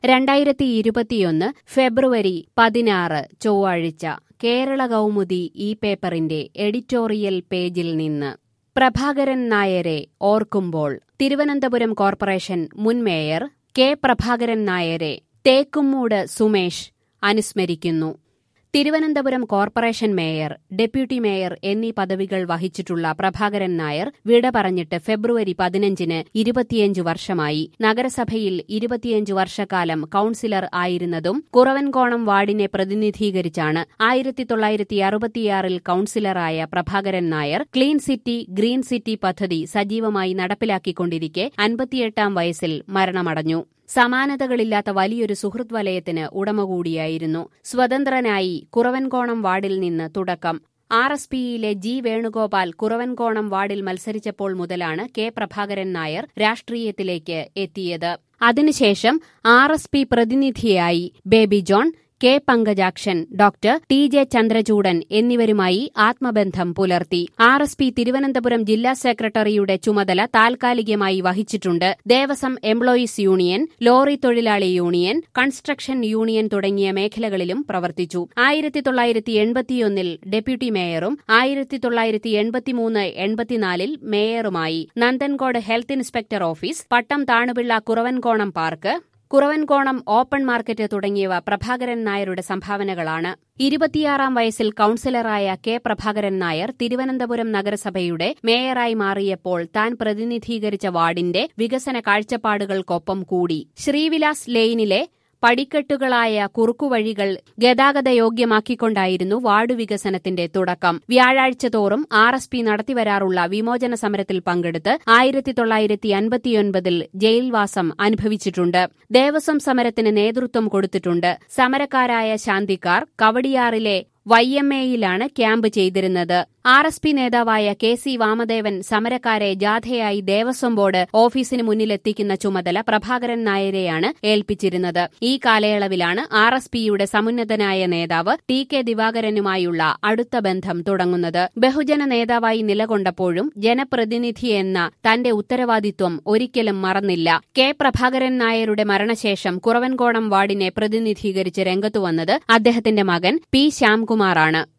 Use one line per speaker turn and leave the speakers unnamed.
രണ്ടായിരത്തി ഇരുപത്തിയൊന്ന് ഫെബ്രുവരി പതിനാറ് ചൊവ്വാഴ്ച കേരള കൗമുദി ഈ പേപ്പറിന്റെ എഡിറ്റോറിയൽ പേജിൽ നിന്ന് പ്രഭാകരൻ നായരെ ഓർക്കുമ്പോൾ തിരുവനന്തപുരം കോർപ്പറേഷൻ മുൻ മേയർ കെ പ്രഭാകരൻ നായരെ തേക്കുമ്മൂട് സുമേഷ് അനുസ്മരിക്കുന്നു Thiruvananthapuram corporation mayor deputy mayor എന്നീ പദവികൾ വഹിച്ചിട്ടുള്ള പ്രഭാകരൻ നായർ വിട പറഞ്ഞിട്ട് ഫെബ്രുവരി പതിനഞ്ചിന് ഇരുപത്തിയഞ്ച് വർഷമായി നഗരസഭയിൽ ഇരുപത്തിയഞ്ച് വർഷക്കാലം കൌൺസിലർ ആയിരുന്നതും കുറവൻകോണം വാർഡിനെ പ്രതിനിധീകരിച്ചാണ് ആയിരത്തി തൊള്ളായിരത്തി അറുപത്തിയാറിൽ കൌൺസിലറായ Prabhakaran Nair clean city green city പദ്ധതി സജീവമായി നടപ്പിലാക്കിക്കൊണ്ടിരിക്കെ അൻപത്തിയെട്ടാം വയസ്സിൽ മരണമടഞ്ഞു സമാനതകളില്ലാത്ത വലിയൊരു സുഹൃത് വലയത്തിന് ഉടമ കൂടിയായിരുന്നു സ്വതന്ത്രനായി കുറവൻകോണം വാർഡിൽ നിന്ന് തുടക്കം ആർ എസ് പിയിലെ ജി വേണുഗോപാൽ കുറവൻകോണം വാർഡിൽ മത്സരിച്ചപ്പോൾ മുതലാണ് കെ പ്രഭാകരൻ നായർ രാഷ്ട്രീയത്തിലേക്ക് എത്തിയത് അതിനുശേഷം ആർ എസ് പി പ്രതിനിധിയായി Baby John K Pankajakshan doctor T J Chandrachoodan എന്നിവരുമായി ആത്മബന്ധം പുലർത്തി ആർ എസ് പി തിരുവനന്തപുരം ജില്ലാ സെക്രട്ടറിയുടെ ചുമതല താൽക്കാലികമായി വഹിച്ചിട്ടുണ്ട് ദേവസ്വം എംപ്ലോയീസ് യൂണിയൻ ലോറി തൊഴിലാളി യൂണിയൻ കൺസ്ട്രക്ഷൻ യൂണിയൻ തുടങ്ങിയ മേഖലകളിലും പ്രവർത്തിച്ചു ആയിരത്തി തൊള്ളായിരത്തി എൺപത്തിയൊന്നിൽ ഡെപ്യൂട്ടി മേയറും ആയിരത്തി തൊള്ളായിരത്തി എൺപത്തിമൂന്ന് എൺപത്തിനാലിൽ മേയറുമായി Nanthancode health inspector office Pattom Thanupillai Kuravankonam park Kuravankonam open market തുടങ്ങിയവ പ്രഭാകരൻ നായരുടെ സംഭാവനകളാണ് ഇരുപത്തിയാറാം വയസ്സിൽ കൌൺസിലറായ കെ പ്രഭാകരൻ നായർ തിരുവനന്തപുരം നഗരസഭയുടെ മേയറായി മാറിയപ്പോൾ താൻ പ്രതിനിധീകരിച്ച വാർഡിന്റെ വികസന കാഴ്ചപ്പാടുകൾക്കൊപ്പം കൂടി ശ്രീവിലാസ് ലെയിനിലെ പടിക്കെട്ടുകളായ കുറുക്കുവഴികൾ ഗതാഗതയോഗ്യമാക്കിക്കൊണ്ടായിരുന്നു വാർഡ് വികസനത്തിന്റെ തുടക്കം വ്യാഴാഴ്ച തോറും ആർ എസ് പി നടത്തിവരാറുള്ള വിമോചന സമരത്തിൽ പങ്കെടുത്ത് ആയിരത്തി തൊള്ളായിരത്തി അൻപത്തിയൊൻപതിൽ ജയിൽവാസം അനുഭവിച്ചിട്ടുണ്ട് ദേവസ്വം സമരത്തിന് നേതൃത്വം കൊടുത്തിട്ടുണ്ട് സമരക്കാരായ ശാന്തിക്കാർ കവടിയാറിലെ വൈ എം എയിലാണ് ക്യാമ്പ് ചെയ്തിരുന്നത് ആർ എസ് പി നേതാവായ കെ സി വാമദേവൻ സമരക്കാരെ ജാഥയായി ദേവസ്വം ബോർഡ് ഓഫീസിന് മുന്നിലെത്തിക്കുന്ന ചുമതല പ്രഭാകരൻ നായരെയാണ് ഏൽപ്പിച്ചിരുന്നത് ഈ കാലയളവിലാണ് ആർ എസ് പിയുടെ സമുന്നതനായ നേതാവ് ടി കെ ദിവാകരനുമായുള്ള അടുത്ത ബന്ധം തുടങ്ങുന്നത് ബഹുജന നേതാവായി നിലകൊണ്ടപ്പോഴും ജനപ്രതിനിധി എന്ന തന്റെ ഉത്തരവാദിത്വം ഒരിക്കലും മറന്നില്ല കെ പ്രഭാകരൻ നായരുടെ മരണശേഷം കുറവൻകോണം വാർഡിനെ പ്രതിനിധീകരിച്ച് രംഗത്തുവന്നത് അദ്ദേഹത്തിന്റെ മകൻ പി ശ്യാംകുമാറാണ്